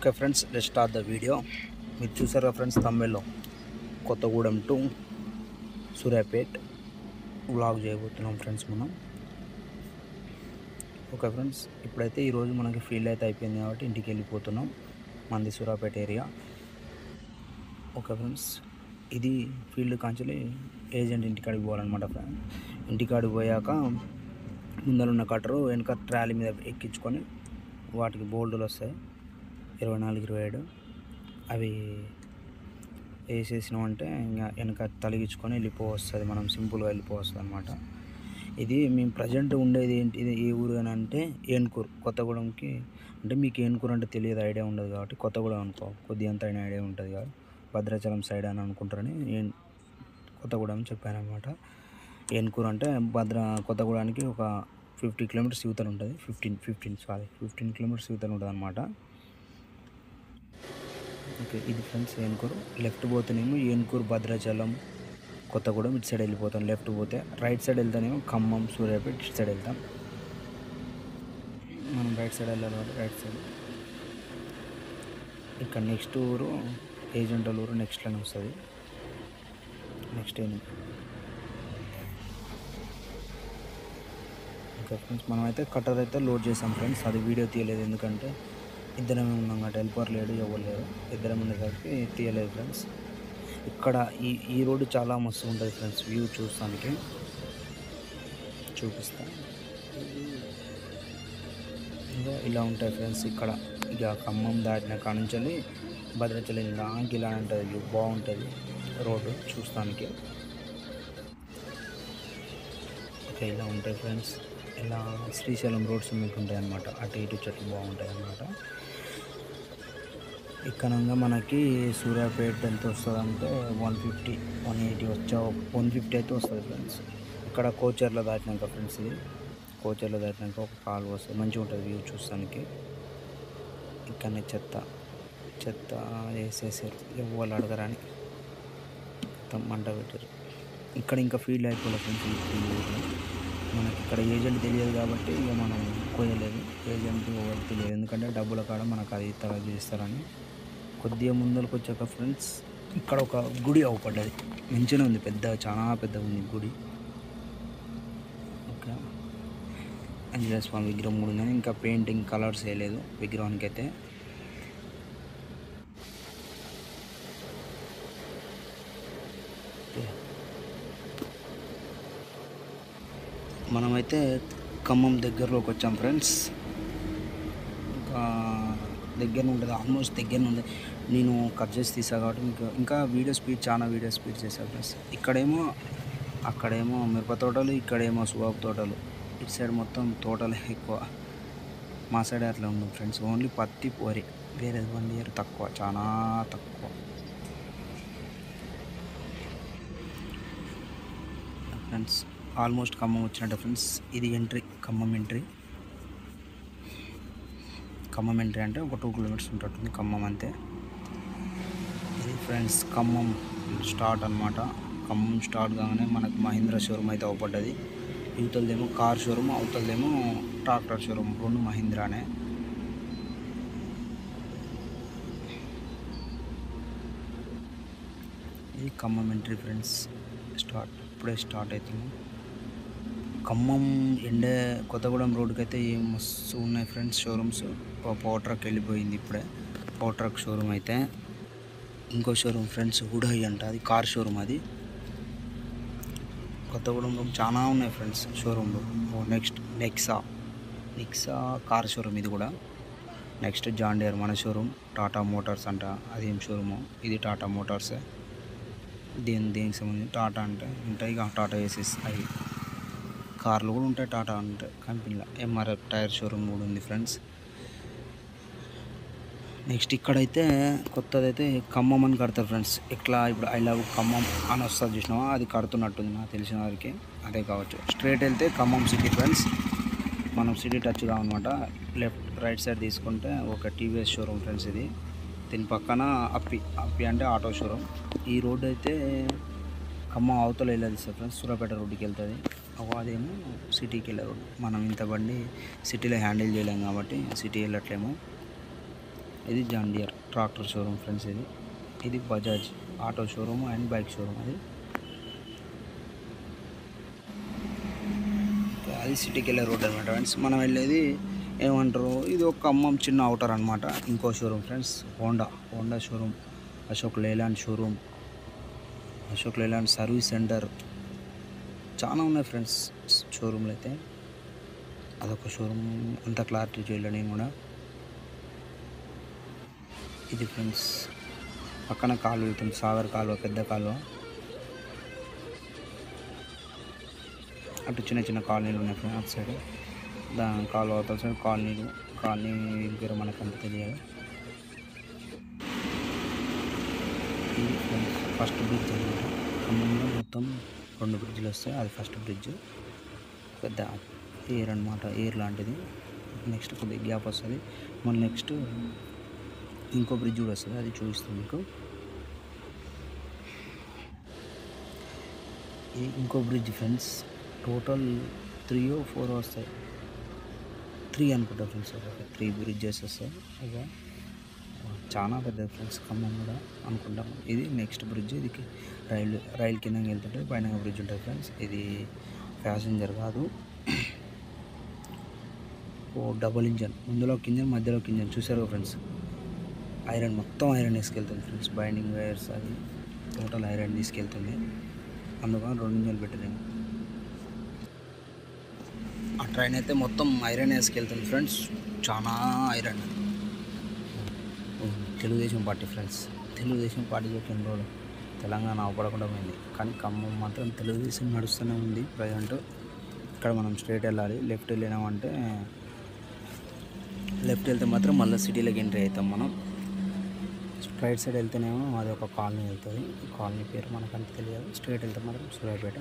okay friends let start the video మీరు చూసారా friends తమిళ్లో కొత్తగూడెం టు సూర్యాపేట్ వ్లాగ్ చేయబోతున్నాం ఫ్రెండ్స్ మనం ఓకే ఫ్రెండ్స్ ఇప్పుడైతే ఈరోజు మనకి ఫీల్డ్ అయితే అయిపోయింది కాబట్టి ఇంటికి వెళ్ళిపోతున్నాం మంది సూర్యాపేట ఏరియా ఓకే ఫ్రెండ్స్ ఇది ఫీల్డ్ కాంచెలి ఏజెంట్ ఇంటికాడికి పోవాలన్నమాట ఫ్రెండ్ ఇంటికాడికి పోయాక ముందరున్న కట్టరు వెనక ట్రాలీ మీద ఎక్కించుకొని వాటికి బోల్డులు వస్తాయి ఇరవై నాలుగు ఇరవై ఏడు అవి వేసేసినామంటే ఇంకా వెనక తలిగించుకొని వెళ్ళిపోవస్తుంది మనం సింపుల్గా వెళ్ళిపోవస్తుంది అనమాట ఇది మేము ప్రజెంట్ ఉండేది ఏంటి ఇది ఏ ఊరు అని అంటే ఏన్కూరు కొత్తగూడెంకి అంటే మీకు ఏన్కూరు అంటే తెలియదు ఐడియా ఉండదు కాబట్టి కొత్తగూడెం అనుకో కొద్దిగా అంత అయినా ఐడియా ఉంటుంది కాబట్టి భద్రాచలం సైడ్ అని అనుకుంటారని ఏన్ కొత్తగూడెం చెప్పాను అనమాట ఏన్కూరు అంటే భద్ర కొత్తగూడానికి ఒక ఫిఫ్టీ కిలోమీటర్స్ యువతలు ఉంటుంది fifteen fifteen sorry fifteen kilometres యువతలు ఉంటుంది అనమాట ఓకే ఇది ఫ్రెండ్స్ ఏన్కూరు లెఫ్ట్ పోతేనేమో ఏన్కూరు భద్రాచలం కొత్తగూడెం ఇటు సైడ్ వెళ్ళిపోతాం లెఫ్ట్ పోతే రైట్ సైడ్ వెళ్తానేమో ఖమ్మం సూర్యాపేట ఇటు సైడ్ వెళ్తాం మనం రైట్ సైడ్ వెళ్ళాలి కాబట్టి రైట్ సైడ్ ఇక్కడ నెక్స్ట్ ఊరు ఏజెంట్ వాళ్ళ ఊరు నెక్స్ట్లోనే వస్తుంది నెక్స్ట్ ఏం ఓకే ఫ్రెండ్స్ మనమైతే కట్టర్ అయితే లోడ్ చేసాం ఫ్రెండ్స్ అది వీడియో తీయలేదు ఎందుకంటే ఇద్దరమే ఉన్నాం కాబట్టి హెల్పర్ లేడు ఎవరు లేరు ఇద్దరం ఉండేసరికి తీయలేదు ఫ్రెండ్స్ ఇక్కడ ఈ ఈ రోడ్డు చాలా మస్తు ఉంటుంది ఫ్రెండ్స్ వ్యూ చూస్తానికి చూపిస్తా ఇదిగో ఇలా ఉంటాయి ఫ్రెండ్స్ ఇక్కడ ఇక ఖమ్మం దాటిన కాడ నుంచి భద్రాచలం దానికి ఇలా ఉంటుంది వ్యూ బాగుంటుంది రోడ్డు చూస్తానికి ఓకే ఇలా ఉంటాయి ఫ్రెండ్స్ ఇలా శ్రీశైలం రోడ్స్ మీకు ఉంటాయి అన్నమాట అటు ఇటు చెట్లు బాగుంటాయి అన్నమాట ఇక్కడంగా మనకి సూర్యాపేట ఎంత వస్తుంది అంటే వన్ ఫిఫ్టీ వన్ ఎయిటీ వచ్చా వన్ ఫిఫ్టీ అయితే వస్తుంది ఫ్రెండ్స్ ఇక్కడ కోచర్లో దాటినాక ఫ్రెండ్స్ ఇది కోచర్లో దాటినాక ఒక కాలు వస్తుంది మంచిగా ఉంటుంది వ్యూ చూస్తానికి ఇక్కడనే చెత్త చెత్త వేసేసారు ఎవరు అడగరని మొత్తం మంట పెట్టారు ఇక్కడ ఇంకా ఫీల్డ్ అయిపోలేదు ఫ్రెండ్స్ ఈ ఈ ఊర్లో మనకి ఇక్కడ ఏజెంట్ తెలియదు కాబట్టి ఇక మనం కోయలేదు ఏజెంట్ ఎవరు తెలియదు ఎందుకంటే డబ్బుల కాడ మనకు అది తల చేస్తారని కొద్దిగా ముందరకు వచ్చాక ఫ్రెండ్స్ ఇక్కడ ఒక గుడి అవపడ్డది మంచిగా ఉంది పెద్ద చాలా పెద్దగా ఉంది గుడి ఓకే ఆంజనేయ స్వామి విగ్రహం కూడా ఉంది ఇంకా పెయింటింగ్ కలర్స్ వేయలేదు విగ్రహానికి అయితే మనమైతే ఖమ్మం దగ్గరలోకి వచ్చాం ఫ్రెండ్స్ ఇంకా దగ్గర ఉంటుంది ఆల్మోస్ట్ దగ్గర ఉంది నేను కట్ చేసి తీసా కాబట్టి మీకు ఇంకా వీడియో స్పీడ్ చాలా వీడియో స్పీడ్ చేశాను ఫ్రెండ్స్ ఇక్కడేమో అక్కడేమో మిరప తోటలు ఇక్కడేమో సువాబు తోటలు ఇటు సైడ్ మొత్తం తోటలే ఎక్కువ మా సైడ్ అట్లా ఉండదు ఫ్రెండ్స్ ఓన్లీ పత్తి పోరి వేరే వన్ ఇయర్ తక్కువ చాలా తక్కువ ఫ్రెండ్స్ ఆల్మోస్ట్ ఖమ్మం వచ్చినట్టు ఫ్రెండ్స్ ఇది entry Khammam entry Khammam entry అంటే ఒక టూ కిలోమీటర్స్ ఉంటుంటుంది ఖమ్మం అంతే ఇది ఫ్రెండ్స్ ఖమ్మం స్టార్ట్ అనమాట ఖమ్మం స్టార్ట్ కాగానే మనకు మహీంద్రా షోరూమ్ అయితే అవపడ్డది ఇవతలదేమో కార్ షోరూమ్ అవతలదేమో ట్రాక్టర్ షోరూమ్ రెండు మహీంద్రానే ఇది ఖమ్మం ఎంట్రీ ఫ్రెండ్స్ స్టార్ట్ ఇప్పుడే స్టార్ట్ అవుతుంది ఖమ్మం ఎండే కొత్తగూడెం రోడ్డుకి అయితే ఏం మస్తు ఉన్నాయి ఫ్రెండ్స్ షోరూమ్స్ పవర్ ట్రక్ వెళ్ళిపోయింది ఇప్పుడే పవర్ ట్రక్ షోరూమ్ అయితే ఇంకో షోరూమ్ ఫ్రెండ్స్ హుడాయి అంట అది కార్ షోరూమ్ అది కొత్తగూడెంలో చాలా ఉన్నాయి ఫ్రెండ్స్ షోరూమ్లు next Nexa Nexa car showroom ఇది కూడా నెక్స్ట్ జాన్ డేర్ మన షోరూమ్ టాటా మోటార్స్ అంట అదేం షోరూము ఇది టాటా మోటార్సే దేని దేనికి సంబంధించి టాటా అంటే ఉంటాయి ఇక టాటా ఏసీస్ అవి కార్లు కూడా ఉంటాయి టాటా ఉంటాయి కంపెనీలో ఎంఆర్ఎఫ్ టైర్ షోరూమ్ కూడా ఉంది ఫ్రెండ్స్ నెక్స్ట్ ఇక్కడైతే కొత్తదైతే ఖమ్మం అని కడతారు ఫ్రెండ్స్ ఇట్లా ఇప్పుడు ఐ లవ్ ఖమ్మం అని వస్తుంది చూసినావా అది కడుతున్నట్టుంది నాకు తెలిసిన వారికి అదే కావచ్చు స్ట్రైట్ వెళ్తే ఖమ్మం సిటీ ఫ్రెండ్స్ మనం సిటీ టచ్ కావన్నమాట లెఫ్ట్ రైట్ సైడ్ తీసుకుంటే ఒక టీవీఎస్ షోరూమ్ ఫ్రెండ్స్ ఇది దీని పక్కన అప్పి అప్పి అంటే ఆటో షోరూమ్ ఈ రోడ్ అయితే ఖమ్మం అవతల వెళ్ళదు సార్ ఫ్రెండ్స్ సూర్యాపేట రోడ్డుకి వెళ్తుంది అగో అదేమో సిటీకి వెళ్ళరు మనం ఇంత బండి సిటీలో హ్యాండిల్ చేయలేం కాబట్టి సిటీ వెళ్ళట్లేము ఇది జాండియర్ ట్రాక్టర్ షోరూమ్ ఫ్రెండ్స్ ఇది ఇది Bajaj auto showroom and bike showroom అది అది సిటీకి వెళ్ళే రోడ్ అనమాట ఫ్రెండ్స్ మనం వెళ్ళేది ఏమంటారు ఇది ఒక ఖమ్మం చిన్న అవుటర్ అనమాట ఇంకో showroom friends Honda Honda showroom Ashok Leyland showroom Ashok Leyland service centre చాలా ఉన్నాయి ఫ్రెండ్స్ షోరూమ్లు అయితే అదొక షోరూమ్ అంత క్లారిటీ చేయలే నేను కూడా ఇది ఫ్రెండ్స్ పక్కన కాలువ వెళ్తుంది సాగర్ కాలువ పెద్ద కాలువ అటు చిన్న చిన్న కాలనీలు ఉన్నాయి ఫ్రెండ్స్ అటు సైడ్ దాని కాలువ అవతల సైడ్ కాలనీలు కాలనీ పేరు మనకు అంత తెలియదు ఇది ఫ్రెండ్స్ ఫస్ట్ బ్రిడ్జ్ అనమాట ఖమ్మంలో మొత్తం రెండు బ్రిడ్జ్లు వస్తాయి అది ఫస్ట్ బ్రిడ్జ్ పెద్ద ఎయిర్ అనమాట ఎయిర్ లాంటిది నెక్స్ట్ కొద్దిగా గ్యాప్ వస్తుంది మళ్ళీ నెక్స్ట్ ఇంకో బ్రిడ్జ్ కూడా వస్తుంది అది చూపిస్తాను మీకు ఇది ఇంకో bridge friends total three four వస్తాయి త్రీ అనుకుంటా ఫ్రెండ్స్ ఒక త్రీ బ్రిడ్జెస్ వస్తాయి ఇక చాలా పెద్ద ఫ్రెండ్స్ ఖమ్మం కూడా అనుకుంటాం ఇది నెక్స్ట్ బ్రిడ్జ్ ఇది కి- రైలు రైలు కింద వెళ్తుంటే పైన బ్రిడ్జ్ ఉంటుంది ఫ్రెండ్స్ ఇది ప్యాసింజర్ కాదు ఓ డబుల్ ఇంజన్ ముందులోకి ఇంజన్ మధ్యలోకి ఇంజన్ చూసారు ఫ్రెండ్స్ ఐరన్ మొత్తం ఐరన్ తీసుకెళ్తుంది ఫ్రెండ్స్ బైండింగ్ వైర్స్ అది టోటల్ ఐరన్ తీసుకెళ్తుంది అందుకని రెండు ఇంజన్లు పెట్టినాయి ఆ ట్రైన్ అయితే మొత్తం ఐరన్ వేసుకెళ్తుంది ఫ్రెండ్స్ చాలా iron Telugu Desam party friends Telugu Desam party చెప్పిన రోజు తెలంగాణ అవపడకుండా పోయింది కానీ ఖమ్మం మాత్రం తెలుగుదేశం నడుస్తూనే ఉంది ప్రజెంట్ ఇక్కడ మనం స్ట్రైట్ వెళ్ళాలి లెఫ్ట్ వెళ్ళినామంటే లెఫ్ట్ వెళ్తే మాత్రం మళ్ళీ సిటీలోకి ఎంట్రీ అవుతాం మనం రైట్ సైడ్ వెళ్తేనేమో అది ఒక కాలనీ వెళ్తుంది కాలనీ పేరు మనకు అంత తెలియదు స్ట్రైట్ వెళ్తే మాత్రం సూర్యాపేట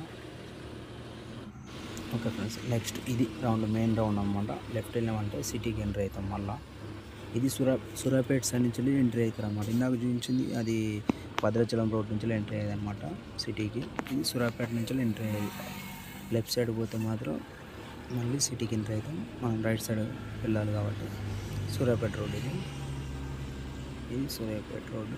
ఓకే ఫ్రెండ్స్ నెక్స్ట్ ఇది రౌండ్ మెయిన్ రౌండ్ అనమాట లెఫ్ట్ వెళ్ళామంటే సిటీకి ఎంట్రీ అవుతాం మళ్ళీ ఇది సూర్యా సూర్యాపేట సైడ్ నుంచి ఎంట్రీ అవుతారు అనమాట ఇందాక చూపించింది అది భద్రాచలం రోడ్ నుంచి ఎంట్రీ అయ్యేది అనమాట సిటీకి ఇది సూర్యాపేట నుంచి ఎంట్రీ అయ్యేది లెఫ్ట్ సైడ్ పోతే మాత్రం మళ్ళీ సిటీకి ఎంట్రీ అవుతాం మనం రైట్ సైడ్ వెళ్ళాలి కాబట్టి సూర్యాపేట రోడ్ ఇది ఇది సూర్యాపేట రోడ్డు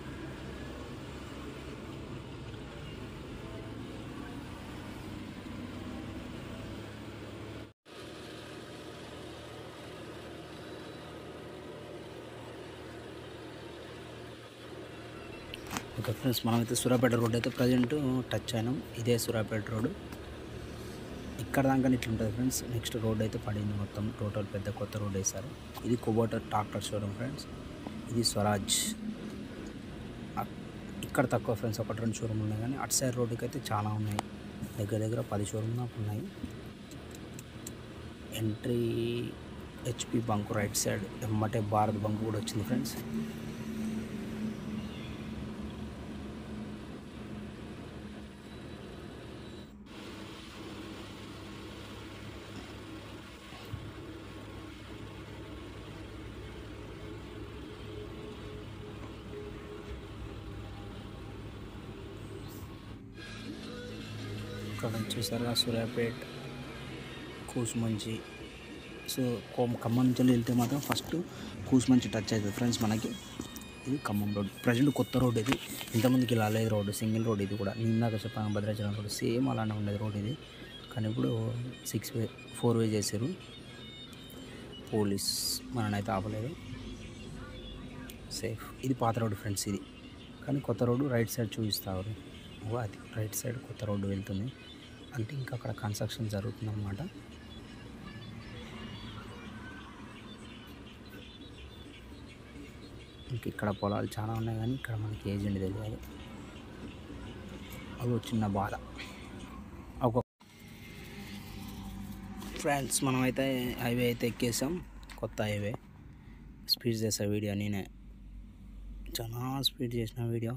ఓకే ఫ్రెండ్స్ మనమైతే సూర్యాపేట రోడ్ అయితే ప్రజెంట్ టచ్ అయినాం ఇదే సూర్యాపేట రోడ్ ఇక్కడ దాకా ఇట్లా ఉంటుంది ఫ్రెండ్స్ నెక్స్ట్ రోడ్ అయితే పడింది మొత్తం టోటల్ పెద్ద కొత్త రోడ్ వేశారు ఇది కుబోటర్ ట్రాక్టర్ షోరూమ్ ఫ్రెండ్స్ ఇది స్వరాజ్ అక్- ఇక్కడ తక్కువ ఫ్రెండ్స్ ఒకటి రెండు షోరూమ్ ఉన్నాయి కానీ అటు సైడ్ రోడ్డుకి అయితే చాలా ఉన్నాయి దగ్గర దగ్గర పది షోరూమ్ దాకా ఉన్నాయి entry HP bunk right side ఎమ్మటే భారత్ బంక్ కూడా వచ్చింది ఫ్రెండ్స్ ఇక్కడ చూసారా సూర్యాపేట్ కూసుమంచి సో కోమ్ ఖమ్మం నుంచి వెళ్తే మాత్రం ఫస్ట్ కూసుమంచి టచ్ అవుతుంది ఫ్రెండ్స్ మనకి ఇది ఖమ్మం రోడ్ ప్రజెంట్ కొత్త రోడ్ ఇది ఇంతమందికి ఇలా లేదు రోడ్ సింగిల్ రోడ్ ఇది కూడా నేను ఇందాక చెప్పాను భద్రాచలం రోడ్ సేమ్ అలానే ఉండేది రోడ్ ఇది కానీ ఇప్పుడు సిక్స్ వే ఫోర్ వే చేశారు పోలీస్ మననైతే ఆపలేదు సేఫ్ ఇది పాత రోడ్ ఫ్రెండ్స్ ఇది కానీ కొత్త రోడ్డు రైట్ సైడ్ చూపిస్తారు ఓ అది రైట్ సైడ్ కొత్త రోడ్డు వెళ్తుంది అంటే ఇంకా అక్కడ కన్స్ట్రక్షన్ జరుగుతుంది అనమాట ఇంక ఇక్కడ పొలాలు చాలా ఉన్నాయి కానీ ఇక్కడ మనకి ఏజెంట్ తెలియాలి అది ఒక చిన్న బాధ ఒక ఫ్రెండ్స్ మనమైతే హైవే అయితే ఎక్కేసాం కొత్త హైవే స్పీడ్ చేసా వీడియో నేనే చాలా స్పీడ్ చేసిన వీడియో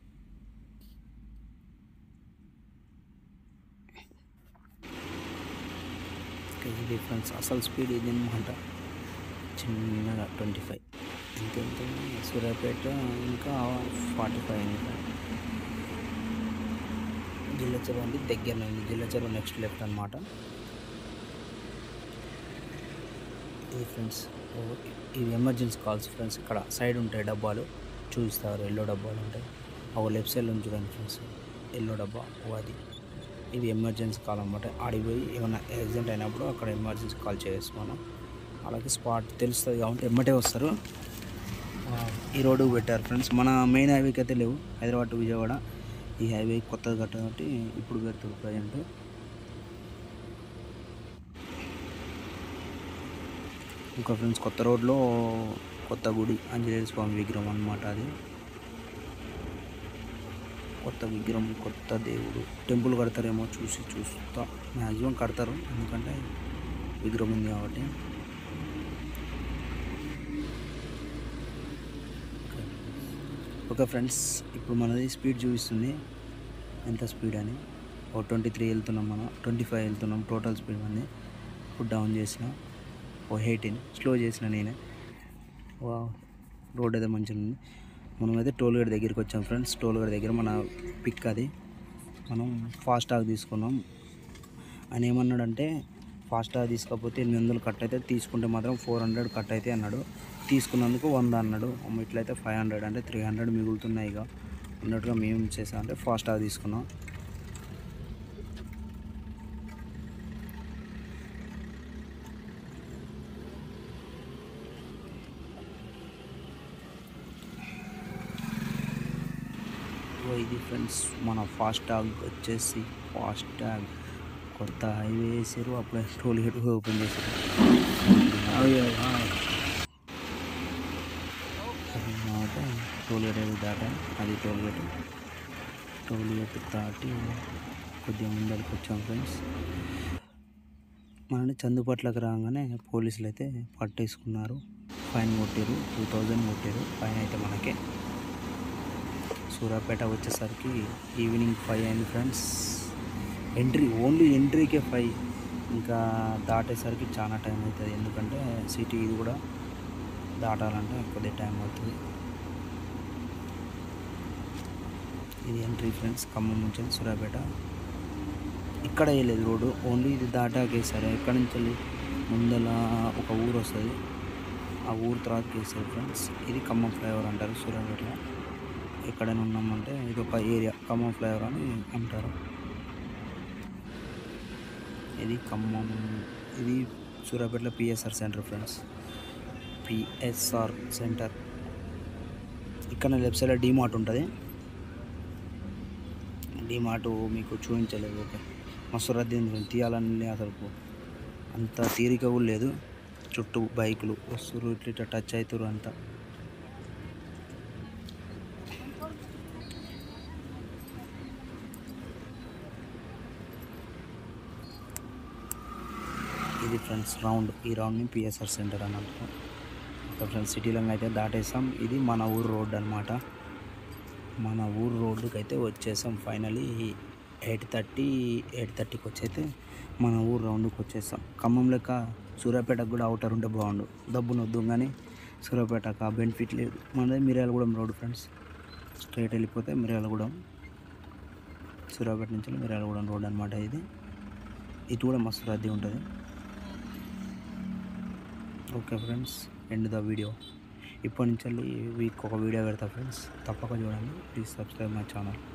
ఇది ఫ్రెండ్స్ అసలు స్పీడ్ ఇది అనమాట చిన్నగా ట్వంటీ ఫైవ్ ఇంత ఇంత సూర్యాపేట ఇంకా ఫార్టీ ఫైవ్ అయింది జిల్లా చెరువు అంటే దగ్గరనే ఉంది జిల్లా చెరువు నెక్స్ట్ లెఫ్ట్ అనమాట ఇది ఫ్రెండ్స్ ఓ- ఇది ఎమర్జెన్సీ కాల్స్ ఫ్రెండ్స్ ఇక్కడ సైడ్ ఉంటాయి డబ్బాలు చూపిస్తారు ఎల్లో డబ్బాలు ఉంటాయి ఒక లెఫ్ట్ సైడ్లో ఉంది చూడండి ఫ్రెండ్స్ ఎల్లో డబ్బా ఓ అది ఇది ఎమర్జెన్సీ కాల్ అనమాట ఆడిపోయి ఏమైనా యాక్సిడెంట్ అయినప్పుడు అక్కడ ఎమర్జెన్సీ కాల్ చేయొచ్చు మనం అలాగే స్పాట్ తెలుస్తుంది కాబట్టి ఎమ్మటే వస్తారు ఆ, ఈ రోడ్డు పెట్టారు ఫ్రెండ్స్ మన మెయిన్ హైవేకి అయితే లేవు హైదరాబాద్ టు విజయవాడ ఈ హైవే కొత్తగా కట్టారు కాబట్టి ఇప్పుడు పెడుతుంది ప్రజెంట్ ఇంకా ఫ్రెండ్స్ కొత్త రోడ్లో కొత్త గుడి ఆంజనేయ స్వామి విగ్రహం అన్నమాట అది కొత్త విగ్రహం కొత్త దేవుడు టెంపుల్ కడతారేమో చూసి చూస్తా మ్యాక్సిమం కడతారు ఎందుకంటే విగ్రహం ఉంది కాబట్టి ఓకే ఫ్రెండ్స్ ఇప్పుడు మనది స్పీడ్ చూపిస్తుంది ఎంత స్పీడ్ అని ఓ ట్వంటీ త్రీ వెళ్తున్నాం మనం ట్వంటీ ఫైవ్ వెళ్తున్నాం టోటల్ స్పీడ్ మనది ఇప్పుడు డౌన్ చేసిన ఓ ఎయిటీన్ స్లో చేసిన నేనే వా రోడ్ అయితే మంచిగా ఉంది మనమైతే టోల్ గేట్ దగ్గరికి వచ్చాం ఫ్రెండ్స్ టోల్ గేట్ దగ్గర మన పిక్ అది మనం ఫాస్ట్ టాగ్ తీసుకున్నాం ఆయన ఏమన్నాడంటే ఫాస్ట్ టాగ్ తీసుకోకపోతే ఎనిమిది వందలు కట్ అయితే తీసుకుంటే మాత్రం ఫోర్ హండ్రెడ్ కట్ అయితే అన్నాడు తీసుకున్నందుకు వంద అన్నాడు అమ్మ ఇట్లయితే ఫైవ్ హండ్రెడ్ అంటే త్రీ హండ్రెడ్ మిగులుతున్నాయి ఇక అన్నట్టుగా మేము చేసాం అంటే ఫాస్ట్ టాగ్ తీసుకున్నాం ఓ ఇది ఫ్రెండ్స్ మన ఫాస్ట్ ట్యాగ్ వచ్చేసి ఫాస్ట్ ట్యాగ్ కొత్త హైవే వేసారు అప్పుడే టోల్ గేట్ ఓపెన్ చేశారు తర్వాత టోల్ గేట్ అది దాటా అది టోల్ గేట్ టోల్ గేట్ దాటి కొద్దిగా ముందరికి వచ్చాం ఫ్రెండ్స్ మనని చందుపట్లకు రాగానే పోలీసులు అయితే పట్టేసుకున్నారు ఫైన్ కొట్టారు టూ థౌజండ్ కొట్టారు ఫైన్ అయితే మనకే సూర్యాపేట వచ్చేసరికి ఈవినింగ్ ఫైవ్ అయింది ఫ్రెండ్స్ ఎంట్రీ ఓన్లీ ఎంట్రీకే ఫైవ్ ఇంకా దాటేసరికి చాలా టైం అవుతుంది ఎందుకంటే సిటీ ఇది కూడా దాటాలంటే కొద్దిగా టైం అవుతుంది ఇది ఎంట్రీ ఫ్రెండ్స్ ఖమ్మం నుంచి సూర్యాపేట ఇక్కడ వేయలేదు రోడ్డు ఓన్లీ ఇది దాటాకేసారు ఎక్కడి నుంచి వెళ్ళి ముందల ఒక ఊరు వస్తుంది ఆ ఊరు తర్వాత వేసారు ఫ్రెండ్స్ ఇది ఖమ్మం ఫ్లైఓవర్ అంటారు సూర్యాపేటలో ఎక్కడైనా ఉన్నామంటే ఇది ఒక ఏరియా ఖమ్మం ఫ్లైఓవర్ అని అంటారు ఇది ఖమ్మం ఇది సూర్యాపేటలో PSR centre friends PSR centre ఇక్కడ లెఫ్ట్ సైడ్లో డీమార్ట్ ఉంటుంది డీమార్ట్ మీకు చూపించలేదు ఓకే మస్తు రద్దీ ఉంది తీయాలని అసలు అంత తీరిక కూడా లేదు చుట్టూ బైకులు వస్తురు ఇట్లా ఇట్లా టచ్ అవుతారు అంతా ఇది ఫ్రెండ్స్ రౌండ్ ఈ రౌండ్ని పిఎస్ఆర్ సెంటర్ అని అంటారు ఒక ఫ్రెండ్స్ సిటీలో అయితే దాటేసాం ఇది మన ఊరు రోడ్ అనమాట మన ఊరు రోడ్డుకి అయితే వచ్చేసాం ఫైనలీ ఎయిట్ థర్టీ ఎయిట్ థర్టీకి వచ్చైతే మన ఊరు రౌండ్కి వచ్చేసాం ఖమ్మం లెక్క సూర్యాపేటకు కూడా అవుటర్ ఉంటే బాగుండు డబ్బును వద్దు కానీ సూర్యాపేటకు ఆ బెనిఫిట్ లేదు మనది మిర్యాలగూడెం రోడ్ ఫ్రెండ్స్ స్ట్రైట్ వెళ్ళిపోతే మిర్యాలగూడెం సూర్యాపేట నుంచి మిర్యాలగూడెం రోడ్ అనమాట ఇది ఇటు కూడా మస్తు రద్దీ ఉంటుంది okay friends end the video ఇప్పటి నుంచి వీక్ ఒక వీడియో పెడతా ఫ్రెండ్స్ తప్పక చూడండి ప్లీజ్ సబ్స్క్రైబ్ మై ఛానల్